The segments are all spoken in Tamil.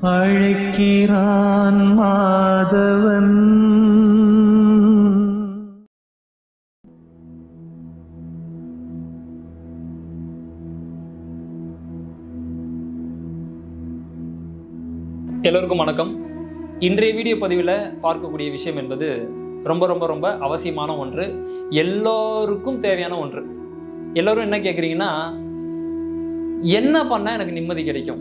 அழைக்கிறான் மாதவன் எல்லோருக்கும் வணக்கம் இன்றைய வீடியோ பதிவில் பார்க்கக்கூடிய விஷயம் என்பது ரொம்ப ரொம்ப ரொம்ப அவசியமான ஒன்று எல்லோருக்கும் தேவையான ஒன்று எல்லோரும் என்ன கேட்குறீங்கன்னா என்ன பண்ணால் எனக்கு நிம்மதி கிடைக்கும்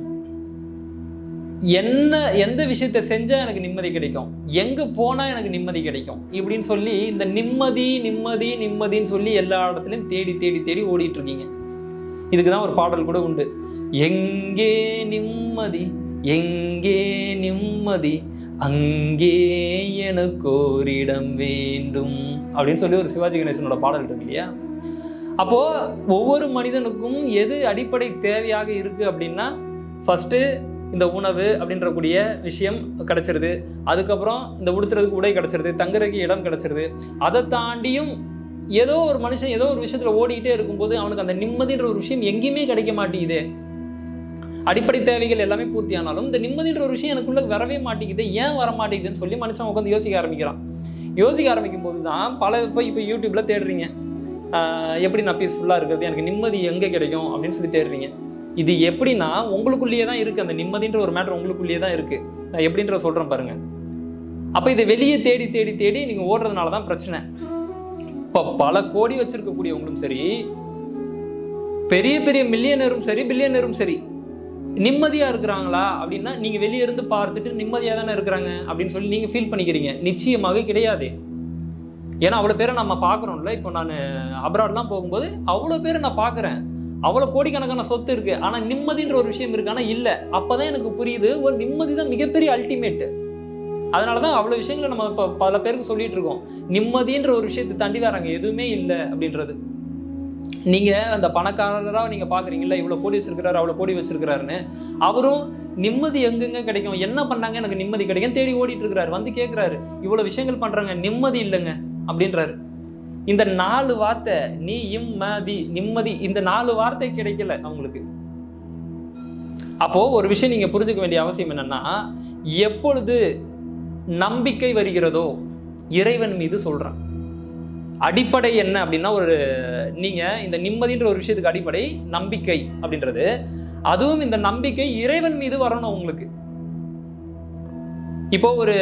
என்ன எந்த விஷயத்தை செஞ்சால் எனக்கு நிம்மதி கிடைக்கும் எங்கே போனால் எனக்கு நிம்மதி கிடைக்கும் இப்படின்னு சொல்லி இந்த நிம்மதி நிம்மதி நிம்மதின்னு சொல்லி எல்லா இடத்துலையும் தேடி தேடி தேடி ஓடிட்டு இருக்கீங்க இதுக்கு தான் ஒரு பாடல் கூட உண்டு எங்கே நிம்மதி எங்கே நிம்மதி அங்கே எனக்கு ஓரிடம் வேண்டும் அப்படின்னு சொல்லி ஒரு சிவாஜி கணேசனோட பாடல் இருக்கு இல்லையா அப்போ ஒவ்வொரு மனிதனுக்கும் எது அடிப்படை தேவையாக இருக்கு அப்படின்னா ஃபர்ஸ்ட் இந்த உணவு அப்படின்ற கூடிய விஷயம் கிடைச்சிருது அதுக்கப்புறம் இந்த உடுத்துறதுக்கு உடை கிடைச்சிருது தங்குறதுக்கு இடம் கிடைச்சிருது அதை தாண்டியும் ஏதோ ஒரு மனுஷன் ஏதோ ஒரு விஷயத்துல ஓடிக்கிட்டே இருக்கும்போது அவனுக்கு அந்த நிம்மதின்ற ஒரு விஷயம் எங்கேயுமே கிடைக்க மாட்டேங்குதே அடிப்படை தேவைகள் எல்லாமே பூர்த்தி ஆனாலும் இந்த நிம்மதின்ற ஒரு விஷயம் எனக்குள்ள வரவே மாட்டேங்குது ஏன் வர மாட்டேங்குதுன்னு சொல்லி மனுஷன் உட்காந்து யோசிக்க ஆரம்பிக்கிறான் யோசிக்க ஆரம்பிக்கும் போது தான் பல இப்போ இப்போ யூடியூப்ல தேடுறீங்க ஆஹ் எப்படி நான் பீஸ்ஃபுல்லாக இருக்கிறது எனக்கு நிம்மதி எங்கே கிடைக்கும் அப்படின்னு சொல்லி தேடுறீங்க இது எப்படின்னா உங்களுக்குள்ளேயே தான் இருக்குது அந்த நிம்மதின்ற ஒரு மேட்ரு உங்களுக்குள்ளேயே தான் இருக்குது நான் எப்படின்ற சொல்கிறேன் பாருங்க அப்போ இதை வெளியே தேடி தேடி தேடி நீங்கள் ஓடுறதுனால தான் பிரச்சனை இப்போ பல கோடி வச்சிருக்கக்கூடியவங்களும் சரி பெரிய பெரிய மில்லியனரும் சரி பில்லியனரும் சரி நிம்மதியா இருக்கிறாங்களா அப்படின்னா நீங்க வெளியே இருந்து பார்த்துட்டு நிம்மதியா தானே இருக்கிறாங்க அப்படின்னு சொல்லி நீங்க ஃபீல் பண்ணிக்கிறீங்க நிச்சயமாக கிடையாது ஏன்னா அவ்வளோ பேரை நம்ம பார்க்குறோம்ல இப்போ நான் அப்ராட்லாம் போகும்போது அவ்வளோ பேரை நான் பார்க்குறேன் அவ்வளோ கோடிக்கணக்கான சொத்து இருக்கு ஆனால் நிம்மதின்ற ஒரு விஷயம் இருக்கு ஆனால் இல்லை அப்போதான் எனக்கு புரியுது ஒரு நிம்மதி தான் மிகப்பெரிய அல்டிமேட் அதனால தான் அவ்வளோ விஷயங்களை நம்ம இப்போ பல பேருக்கு சொல்லிட்டு இருக்கோம் நிம்மதின்ற ஒரு விஷயத்தை தாண்டி வேற அங்கே எதுவுமே இல்லை அப்படின்றது நீங்க அந்த பணக்காரராக நீங்க பாக்குறீங்கல்ல இவ்வளவு கோடி வச்சிருக்கிறாரு அவ்வளவு கோடி வச்சிருக்கிறாருன்னு அவரும் நிம்மதி எங்கெங்க கிடைக்கும் என்ன பண்ணாங்க எனக்கு நிம்மதி கிடைக்கும் தேடி ஓடிட்டு இருக்கிறாரு வந்து கேட்கிறாரு இவ்வளவு விஷயங்கள் பண்றாங்க நிம்மதி இல்லைங்க அப்படின்றாரு இந்த நாலு வார்த்தை நீ இம்மதி நிம்மதி இந்த நாலு வார்த்தை கிடைக்கல அவங்களுக்கு அப்போ ஒரு விஷயம் நீங்க புரிஞ்சுக்க வேண்டிய அவசியம் என்னன்னா எப்பொழுது நம்பிக்கை வருகிறதோ இறைவன் மீது சொல்றேன் அடிப்படை என்ன அப்படின்னா ஒரு நீங்க இந்த நிம்மதின்ற ஒரு விஷயத்துக்கு அடிப்படை நம்பிக்கை அப்படின்றது அதுவும் இந்த நம்பிக்கை இறைவன் மீது வரணும் உங்களுக்கு இப்போ ஒரு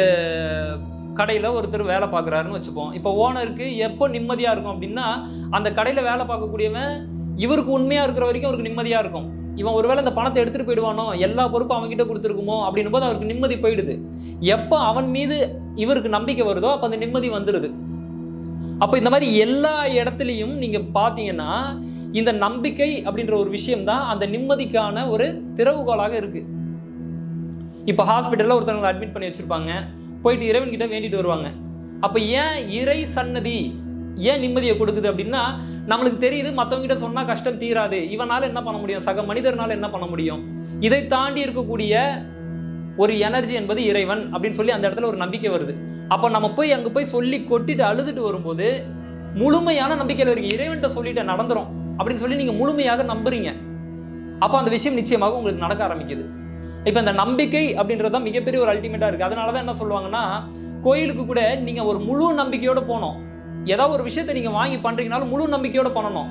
கடையில ஒருத்தர் வேலை பார்க்குறாருன்னு வச்சுப்போம் இப்போ ஓனருக்கு எப்போ நிம்மதியா இருக்கும் அப்படின்னா அந்த கடையில வேலை பார்க்கக்கூடியவன் இவருக்கு உண்மையா இருக்கிற வரைக்கும் அவருக்கு நிம்மதியா இருக்கும் இவன் ஒருவேளை இந்த பணத்தை எடுத்துட்டு போயிடுவானோ எல்லா பொறுப்பும் அவன்கிட்ட கொடுத்துருக்குமோ அப்படின்னும் போது அவருக்கு நிம்மதி போயிடுது எப்போ அவன் மீது இவருக்கு நம்பிக்கை வருதோ அப்போ அந்த நிம்மதி வந்துடுது அப்போ இந்த மாதிரி எல்லா இடத்துலையும் நீங்க பார்த்தீங்கன்னா இந்த நம்பிக்கை அப்படின்ற ஒரு விஷயம் தான் அந்த நிம்மதிக்கான ஒரு திறவுகோலாக இருக்கு இப்போ ஹாஸ்பிட்டலில் ஒருத்தவங்களை அட்மிட் பண்ணி வச்சிருப்பாங்க போயிட்டு இறைவன் கிட்ட வேண்டிட்டு வருவாங்க அப்போ ஏன் இறை சன்னதி ஏன் நிம்மதியை கொடுக்குது அப்படின்னா நம்மளுக்கு தெரியுது மற்றவங்க கிட்ட சொன்னா கஷ்டம் தீராது இவனால என்ன பண்ண முடியும் சக மனிதர்னால என்ன பண்ண முடியும் இதை தாண்டி இருக்கக்கூடிய ஒரு எனர்ஜி என்பது இறைவன் அப்படின்னு சொல்லி அந்த இடத்துல ஒரு நம்பிக்கை வருது அப்போ நம்ம போய் அங்கே போய் சொல்லி கொட்டிட்டு அழுதுட்டு வரும்போது முழுமையான நம்பிக்கையில் இருக்கு இறைவன்கிட்ட சொல்லிட்டு நடந்துரும் அப்படின்னு சொல்லி நீங்கள் முழுமையாக நம்புறீங்க அப்போ அந்த விஷயம் நிச்சயமாக உங்களுக்கு நடக்க ஆரம்பிக்குது இப்போ இந்த நம்பிக்கை அப்படின்றது தான் மிகப்பெரிய ஒரு அல்டிமேட்டாக இருக்குது அதனால தான் என்ன சொல்லுவாங்கன்னா கோயிலுக்கு கூட நீங்கள் ஒரு முழு நம்பிக்கையோட போகணும் ஏதாவது ஒரு விஷயத்தை நீங்கள் வாங்கி பண்ணுறீங்கனாலும் முழு நம்பிக்கையோட பண்ணணும்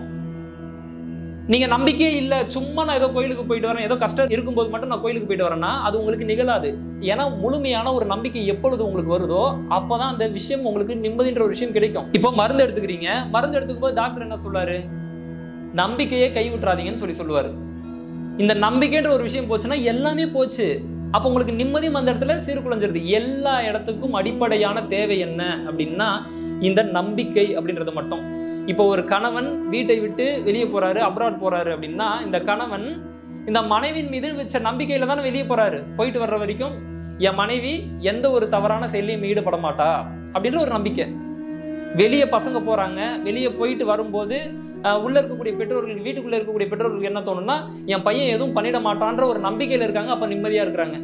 நீங்க நம்பிக்கையே இல்ல சும்மா நான் ஏதோ கோயிலுக்கு போயிட்டு வரேன் ஏதோ கஷ்டம் இருக்கும்போது மட்டும் நான் கோயிலுக்கு போயிட்டு வரேன்னா அது உங்களுக்கு நிகழாது ஏன்னா முழுமையான ஒரு நம்பிக்கை எப்பொழுது உங்களுக்கு வருதோ அப்பதான் அந்த விஷயம் உங்களுக்கு நிம்மதின்ற ஒரு விஷயம் கிடைக்கும் இப்போ மருந்து எடுத்துக்கிறீங்க மருந்து எடுத்துக்கும் போது டாக்டர் என்ன சொல்றாரு நம்பிக்கையே கை விட்டுறாதீங்கன்னு சொல்லி சொல்லுவாரு இந்த நம்பிக்கைன்ற ஒரு விஷயம் போச்சுன்னா எல்லாமே போச்சு அப்போ உங்களுக்கு நிம்மதியும் அந்த இடத்துல சீர்குலைஞ்சிருது எல்லா இடத்துக்கும் அடிப்படையான தேவை என்ன அப்படின்னா இந்த நம்பிக்கை அப்படின்றது மட்டும் இப்போ ஒரு கணவன் வீட்டை விட்டு வெளியே போறாரு அப்ராட் போறாரு அப்படின்னா இந்த கணவன் இந்த மனைவியின் மீது வச்ச நம்பிக்கையில தானே வெளியே போறாரு போயிட்டு வர்ற வரைக்கும் என் மனைவி எந்த ஒரு தவறான செயலையும் ஈடுபட மாட்டா அப்படின்ற ஒரு நம்பிக்கை வெளியே பசங்க போறாங்க வெளியே போயிட்டு வரும்போது அஹ், உள்ள இருக்கக்கூடிய பெற்றோர்களுக்கு வீட்டுக்குள்ள இருக்கக்கூடிய பெற்றோர்களுக்கு என்ன தோணும்னா என் பையன் எதுவும் பண்ணிட மாட்டான்ற ஒரு நம்பிக்கையில இருக்காங்க அப்ப நிம்மதியா இருக்கிறாங்க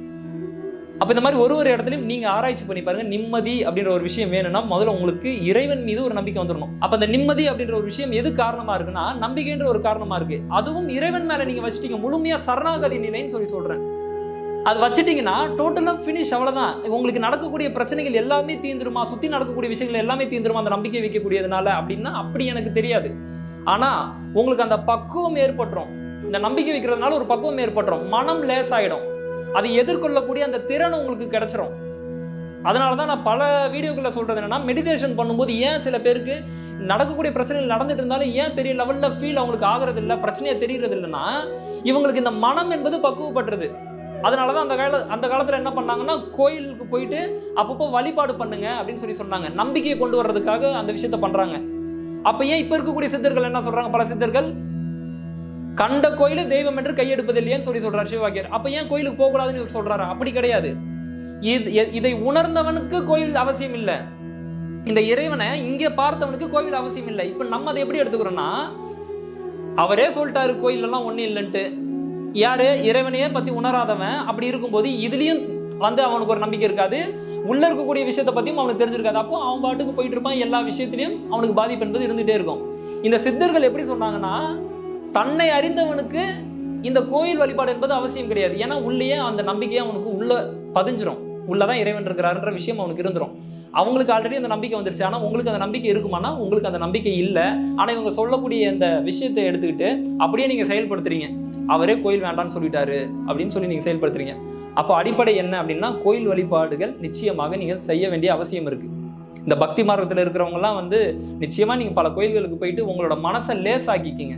அப்ப இந்த மாதிரி ஒரு ஒரு இடத்துலயும் நீங்க ஆராய்ச்சி பண்ணி பாருங்க நிம்மதி அப்படின்ற ஒரு விஷயம் வேணும்னா முதல்ல உங்களுக்கு இறைவன் மீது ஒரு நம்பிக்கை வந்துடணும் அப்ப அந்த நிம்மதி அப்படின்ற ஒரு விஷயம் எது காரணமா இருக்குன்னா நம்பிக்கைன்ற ஒரு காரணமா இருக்கு அதுவும் இறைவன் மேல நீங்க வச்சிட்டீங்க முழுமையா சரணாகதி நிலைன்னு சொல்லி சொல்றேன் அது வச்சிட்டீங்கன்னா டோட்டலாக ஃபினிஷ் அவ்வளோதான் உங்களுக்கு நடக்கக்கூடிய பிரச்சனைகள் எல்லாமே தீந்துருமா சுற்றி நடக்கக்கூடிய விஷயங்கள் எல்லாமே தீந்துருமா அந்த நம்பிக்கை வைக்கக்கூடியதுனால அப்படின்னா அப்படி எனக்கு தெரியாது ஆனால் உங்களுக்கு அந்த பக்குவம் ஏற்பட்டுரும் இந்த நம்பிக்கை வைக்கிறதுனால ஒரு பக்குவம் ஏற்பட்டுரும் மனம் லேஸ் ஆகிடும் அதை எதிர்கொள்ளக்கூடிய அந்த திறன் உங்களுக்கு கிடைச்சிரும் அதனால தான் நான் பல வீடியோக்களில் சொல்றது என்னன்னா மெடிடேஷன் பண்ணும்போது ஏன் சில பேருக்கு நடக்கக்கூடிய பிரச்சனைகள் நடந்துட்டு இருந்தாலும் ஏன் பெரிய லெவல்ல ஃபீல் அவங்களுக்கு ஆகிறது இல்லை பிரச்சனையே தெரியறது இல்லைன்னா இவங்களுக்கு இந்த மனம் என்பது பக்குவப்பட்டுருது அதனால தான் அந்த கால அந்த காலத்தில் என்ன பண்ணாங்கன்னா கோயிலுக்கு போயிட்டு அப்பப்போ வழிபாடு பண்ணுங்க அப்படின்னு சொல்லி சொன்னாங்க நம்பிக்கையை கொண்டு வர்றதுக்காக அந்த விஷயத்த பண்றாங்க அப்ப ஏன் இப்ப இருக்கக்கூடிய சித்தர்கள் என்ன சொல்றாங்க பல சித்தர்கள் கண்ட கோயில தெய்வம் என்று கையெடுப்பது இல்லையான்னு சொல்லி சொல்றாரு சிவவாக்கியர் அப்ப ஏன் கோயிலுக்கு போக கூடாதுன்னு இவர் சொல்றாரு அப்படி கிடையாது இது எ- இதை உணர்ந்தவனுக்கு கோயில் அவசியம் இல்லை இந்த இறைவனை இங்க பார்த்தவனுக்கு கோவில் அவசியம் இல்லை இப்ப நம்ம அதை எப்படி எடுத்துக்கிறோம்னா அவரே சொல்லிட்டாரு கோயில் எல்லாம் ஒண்ணும் இல்லைன்ட்டு யாரு இறைவனையே பத்தி உணராதவன் அப்படி இருக்கும்போது இதுலயும் வந்து அவனுக்கு ஒரு நம்பிக்கை இருக்காது உள்ள இருக்கக்கூடிய விஷயத்தை பத்தியும் அவனுக்கு தெரிஞ்சிருக்காது அப்போ அவன் பாட்டுக்கு போயிட்டு இருப்பான் எல்லா விஷயத்திலையும் அவனுக்கு பாதிப்பு என்பது இருந்துட்டே இருக்கும் இந்த சித்தர்கள் எப்படி சொன்னாங்கன்னா தன்னை அறிந்தவனுக்கு இந்த கோயில் வழிபாடு என்பது அவசியம் கிடையாது ஏன்னா உள்ளேயே அந்த நம்பிக்கையை அவனுக்கு உள்ள பதிஞ்சிரும் உள்ளதான் இறைவன் இருக்கிறாருன்ற விஷயம் அவனுக்கு இருந்துரும் அவங்களுக்கு ஆல்ரெடி அந்த நம்பிக்கை வந்துருச்சு ஆனா உங்களுக்கு அந்த நம்பிக்கை இருக்குமானா உங்களுக்கு அந்த நம்பிக்கை இல்லை ஆனா இவங்க சொல்லக்கூடிய இந்த விஷயத்தை எடுத்துக்கிட்டு அப்படியே நீங்க செயல்படுத்துறீங்க அவரே கோயில் வேண்டாம்னு சொல்லிட்டாரு அப்படின்னு சொல்லி நீங்க செயல்படுத்துறீங்க அப்போ அடிப்படை என்ன அப்படின்னா கோயில் வழிபாடுகள் நிச்சயமாக நீங்கள் செய்ய வேண்டிய அவசியம் இருக்கு இந்த பக்தி மார்க்கத்தில் இருக்கிறவங்கலாம் வந்து நிச்சயமா நீங்க பல கோயில்களுக்கு போயிட்டு உங்களோட மனசை லேசாக்கிக்கிங்க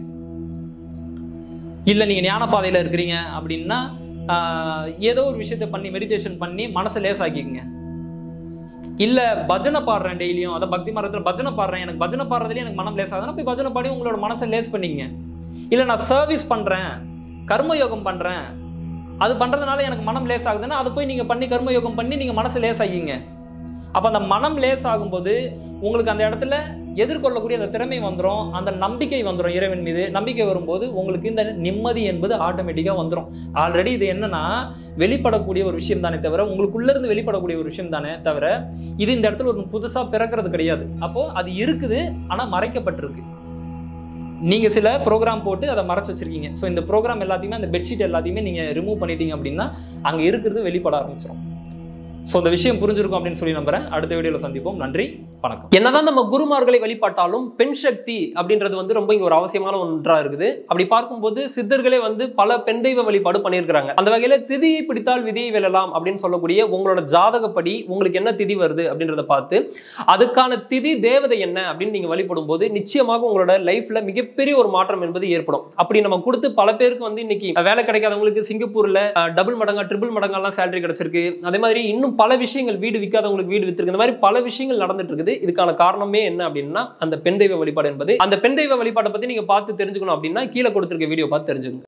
இல்லை நீங்க ஞான பாதையில இருக்கிறீங்க அப்படின்னா ஆஹ், ஏதோ ஒரு விஷயத்தை பண்ணி மெடிடேஷன் பண்ணி மனசை லேசாக்கிக்கங்க இல்ல பஜனை பாடுறேன் டெய்லியும் அதை பக்தி மார்க்கத்துல பஜனை பாடுறேன் எனக்கு பஜனை பாடுறதுலயே எனக்கு மனம் லேஸ் ஆகுதுன்னா போய் பஜனை பாடி உங்களோட மனசை லேஸ் பண்ணிக்கங்க இல்ல நான் சர்வீஸ் பண்றேன் கர்மயோகம் பண்றேன் அது பண்றதுனால எனக்கு மனம் லேஸ் ஆகுதுன்னா அதை போய் நீங்க பண்ணி கர்மயோகம் பண்ணி நீங்க மனசை லேஸ் ஆகிங்க அப்ப அந்த மனம் லேஸ் ஆகும்போது உங்களுக்கு அந்த இடத்துல எதிர்கொள்ளக்கூடிய அந்த திறமை வந்துடும் அந்த நம்பிக்கை வந்துடும் இறைவன் மீது நம்பிக்கை வரும்போது உங்களுக்கு இந்த நிம்மதி என்பது ஆட்டோமேட்டிக்காக வந்துடும் ஆல்ரெடி இது என்னன்னா வெளிப்படக்கூடிய ஒரு விஷயம் தானே தவிர உங்களுக்குள்ள இருந்து வெளிப்படக்கூடிய ஒரு விஷயம் தானே தவிர இது இந்த இடத்துல ஒரு புதுசா பிறக்கிறது கிடையாது அப்போ அது இருக்குது ஆனா மறைக்கப்பட்டிருக்கு நீங்க சில ப்ரோக்ராம் போட்டு அதை மறைச்சு வச்சிருக்கீங்க ஸோ இந்த ப்ரோக்ராம் எல்லாத்தையுமே அந்த பெட்ஷீட் எல்லாத்தையுமே நீங்க ரிமூவ் பண்ணிட்டீங்க அப்படின்னா அங்க இருக்கிறது வெளிப்பட ஆரம்பிச்சிடும் ஸோ இந்த விஷயம் புரிஞ்சிருக்கும் அப்படின்னு சொல்லி நம்புறேன் அடுத்த வீடியோவில் சந்திப்போம் நன்றி வணக்கம் என்னதான் நம்ம குருமார்களை வழிபாட்டாலும் பெண் சக்தி அப்படின்றது வந்து ரொம்ப இங்க ஒரு அவசியமான ஒன்றா இருக்குது அப்படி பார்க்கும்போது சித்தர்களே வந்து பல பெண் தெய்வ வழிபாடு பண்ணியிருக்கிறாங்க அந்த வகையில திதியை பிடித்தால் விதியை வெல்லலாம் அப்படின்னு சொல்லக்கூடிய உங்களோட ஜாதகப்படி உங்களுக்கு என்ன திதி வருது அப்படின்றத பார்த்து அதுக்கான திதி தேவதை என்ன அப்படின்னு நீங்க வழிபடும் போது நிச்சயமாக உங்களோட லைஃப்ல மிகப்பெரிய ஒரு மாற்றம் என்பது ஏற்படும் அப்படி நம்ம கொடுத்து பல பேருக்கு வந்து இன்னைக்கு வேலை கிடைக்காதவங்களுக்கு சிங்கப்பூர்ல டபுள் மடங்கா ட்ரிபிள் மடங்கெல்லாம் சேலரி கிடைச்சிருக்கு அதே மாதிரி இன்னும் பல விஷயங்கள் வீடு விற்காதவங்களுக்கு வீடு வித்திருக்கு இந்த மாதிரி பல விஷயங்கள் நடந்துட்டு இருக்குது இதுக்கான காரணமே என்ன அப்படின்னா அந்த பெண் தெய்வ வழிபாடு என்பது அந்த பெண் தெய்வ வழிபாட்டை பத்தி நீங்க பார்த்து தெரிஞ்சுக்கணும் அப்படின்னா கீழே கொடுத்திருக்க வீடியோ பார்த்து தெரிஞ்சுக்கணும்